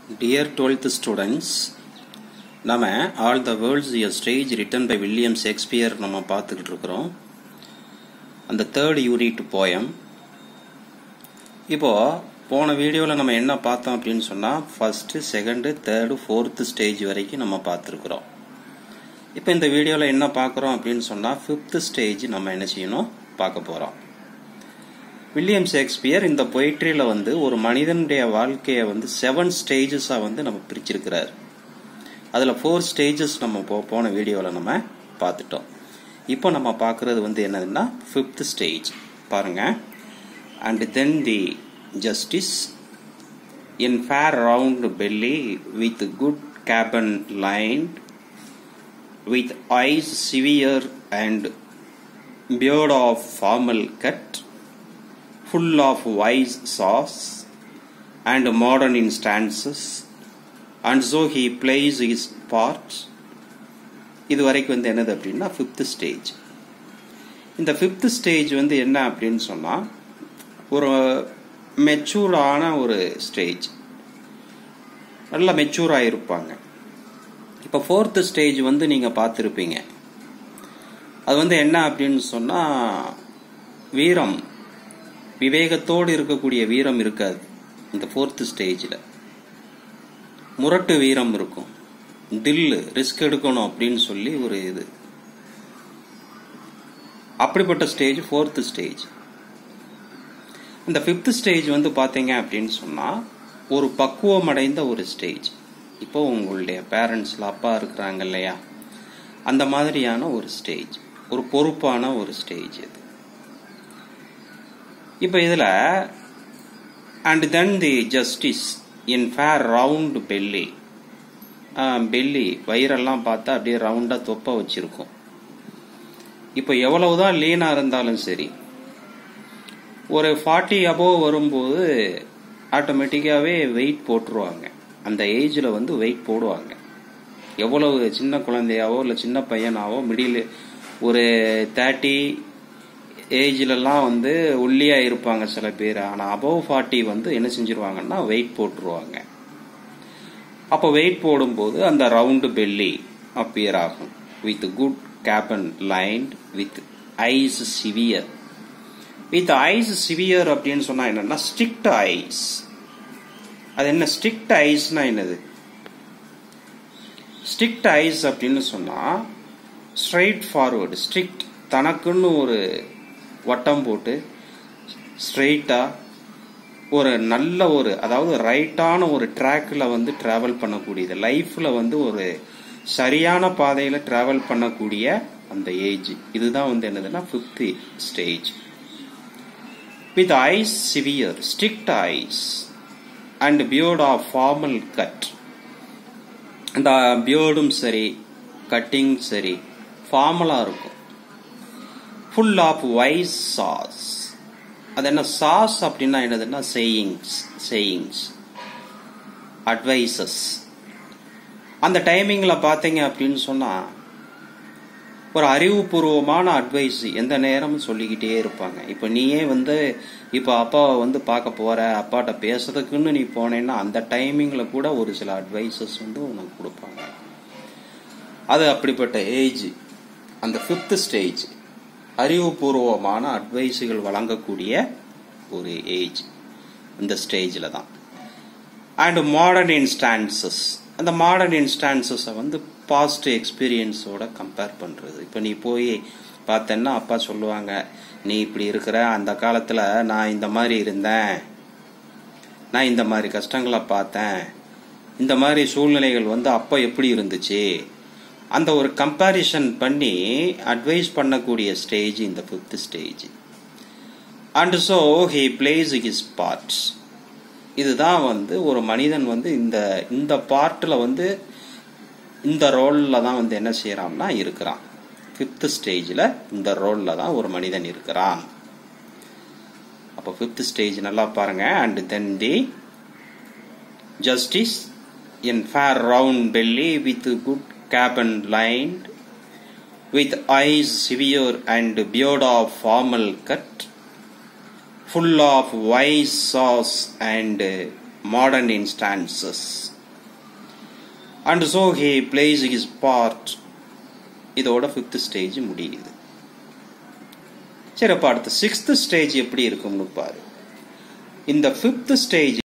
Dear 12th students, நம்ம all the world's a stage written by William Shakespeare நம்ம பார்த்துக்கிட்டு இருக்கிறோம் அந்த தேர்ட் யூனிட் போயம் இப்போ போன வீடியோவில் நம்ம என்ன பார்த்தோம் அப்படின்னு சொன்னால் first second third fourth stage வரைக்கும் நம்ம பார்த்துருக்குறோம் இப்போ இந்த வீடியோவில் என்ன பார்க்குறோம் அப்படின்னு சொன்னால் ஃபிஃப்த்து ஸ்டேஜ் நம்ம என்ன செய்யணும் பார்க்க போகிறோம் வில்லியம் ஷேக்ஸ்பியர் இந்த பொயிட்ரியில் வந்து ஒரு மனிதனுடைய வாழ்க்கையை வந்து செவன் ஸ்டேஜஸாக வந்து நம்ம பிரிச்சிருக்கிறார் அதில் ஃபோர் ஸ்டேஜஸ் நம்ம போ போன வீடியோவில் நம்ம பார்த்துட்டோம் இப்போ நம்ம பார்க்குறது வந்து என்னதுன்னா ஃபிஃப்த் ஸ்டேஜ் பாருங்க and then the justice in fair round belly with good capon lined with eyes severe and beard of formal cut, full of wise sauce and modern instances, and so he plays his part. இது வரைக்கும் வந்து என்னது அப்படின்னா fifth stage இந்த fifth stage வந்து என்ன அப்படின்னு சொன்னால் ஒரு மெச்சூர்டான ஒரு ஸ்டேஜ் நல்லா மெச்சூராக இருப்பாங்க இப்போ ஃபோர்த்து ஸ்டேஜ் வந்து நீங்கள் பார்த்துருப்பீங்க அது வந்து என்ன அப்படின்னு சொன்னால் வீரம் விவேகத்தோடு இருக்கக்கூடிய வீரம் இருக்காது இந்த ஃபோர்த்து ஸ்டேஜில் முரட்டு வீரம் இருக்கும் தில்லு ரிஸ்க் எடுக்கணும் அப்படின்னு சொல்லி ஒரு இது அப்படிப்பட்ட ஸ்டேஜ் ஃபோர்த்து ஸ்டேஜ் இந்த ஃபிஃப்த் ஸ்டேஜ் வந்து பார்த்தீங்க அப்படின்னு சொன்னால் ஒரு பக்குவம் அடைந்த ஒரு ஸ்டேஜ் இப்போ உங்களுடைய பேரண்ட்ஸில் அப்பா இருக்கிறாங்க இல்லையா அந்த மாதிரியான ஒரு ஸ்டேஜ் ஒரு பொறுப்பான ஒரு ஸ்டேஜ் இது இப்போ இதில் and then the justice in fair round belly belly வயிறெல்லாம் பார்த்தா அப்படியே ரவுண்டாக தொப்ப வச்சிருக்கும் இப்போ எவ்வளவுதான் லீனாக இருந்தாலும் சரி ஒரு ஃபார்ட்டி அபோவ் வரும்போது ஆட்டோமேட்டிக்காகவே வெயிட் போட்டுருவாங்க அந்த ஏஜில் வந்து வெயிட் போடுவாங்க எவ்வளவு சின்ன குழந்தையாவோ இல்லை சின்ன பையனாவோ மிடில் ஒரு தேர்ட்டி ஏஜ்லலாம் வந்து ஒல்லியாக இருப்பாங்க சில பேர் ஆனால் அபவ் ஃபார்ட்டி வந்து என்ன செஞ்சிருவாங்கன்னா வெயிட் போட்டுருவாங்க அப்போ வெயிட் போடும்போது அந்த ரவுண்டு பெல்லி அப்பியர் ஆகும் with good capon lined with eyes severe with eyes severe அப்படின்னு சொன்னால் என்னன்னா ஸ்ட்ரிக்ட் ஐஸ் அது என்ன ஸ்ட்ரிக்ட் ஐஸ்னா என்னது ஸ்ட்ரிக்ட் ஐஸ் அப்படின்னு சொன்னா ஸ்ட்ரைட் ஃபார்வர்டு ஸ்ட்ரிக்ட் தனக்குன்னு ஒரு வட்டம் போட்டு ஸ்ட்ரெயிட்டா ஒரு நல்ல ஒரு அதாவது ரைட்டான ஒரு ட்ராக்ல வந்து டிராவல் பண்ணக்கூடியது லைஃப்ல வந்து ஒரு சரியான பாதையில டிராவல் பண்ணக்கூடிய அந்த ஏஜ் இதுதான் வந்து என்னதுன்னா fifth stage with eyes severe strict eyes and beard of formal cut அந்த பியர்டும் சரி கட்டிங் சரி ஃபார்மலாக இருக்கும் ஃபுல் ஆஃப் வைஸ் சாஸ் அது என்ன சாஸ் அப்படின்னா என்னதுன்னா சேயிங்ஸ் சேயிங்ஸ் அட்வைசஸ் அந்த டைமிங்கில் பார்த்தீங்க அப்படின்னு சொன்னால் ஒரு அறிவுபூர்வமான அட்வைஸ் எந்த நேரமும் சொல்லிக்கிட்டே இருப்பாங்க இப்போ நீயே வந்து இப்போ அப்பாவை வந்து பார்க்க போற அப்பாட்ட பேசுறதுக்குன்னு நீ போனேன்னா அந்த டைமிங்கில் கூட ஒரு சில அட்வைசஸ் வந்து உனக்கு கொடுப்பாங்க அது அப்படிப்பட்ட ஏஜ் அந்த ஃபிஃப்த் ஸ்டேஜ் அறிவுபூர்வமான அட்வைஸுகள் வழங்கக்கூடிய ஒரு ஏஜ் இந்த ஸ்டேஜில் தான் அண்ட் மாடர்ன் இன்ஸ்டான்சஸ் அந்த மாடர்ன் இன்ஸ்டான்சஸை வந்து பாஸ்ட் எக்ஸ்பீரியன்ஸோட கம்பேர் பண்ணுறது இப்போ நீ போய் பார்த்தேன்னா அப்பா சொல்லுவாங்க நீ இப்படி இருக்கிற அந்த காலத்தில் நான் இந்த மாதிரி இருந்தேன் நான் இந்த மாதிரி கஷ்டங்களை பார்த்தேன் இந்த மாதிரி சூழ்நிலைகள் வந்து அப்போ எப்படி இருந்துச்சு அந்த ஒரு கம்பேரிஷன் பண்ணி அட்வைஸ் பண்ணக்கூடிய ஸ்டேஜ் இந்த fifth stage and so he plays his parts இதுதான் வந்து ஒரு மனிதன் வந்து இந்த இந்த பார்ட்டில் வந்து இந்த ரோலில் தான் வந்து என்ன செய்யறான்னா இருக்கிறான் ஃபிஃப்த் ஸ்டேஜில் இந்த ரோலில் தான் ஒரு மனிதன் இருக்கிறான் அப்போ ஃபிஃப்த் ஸ்டேஜ் நல்லா பாருங்க and then the justice in fair round belly with good capon lined with eyes severe and beard of formal cut full of wise saws and modern instances and so he plays his part இதோட fifth stage முடியுது சரி அப்போ அடுத்த sixth stage எப்படி இருக்கும்னு பாரு இந்த fifth stage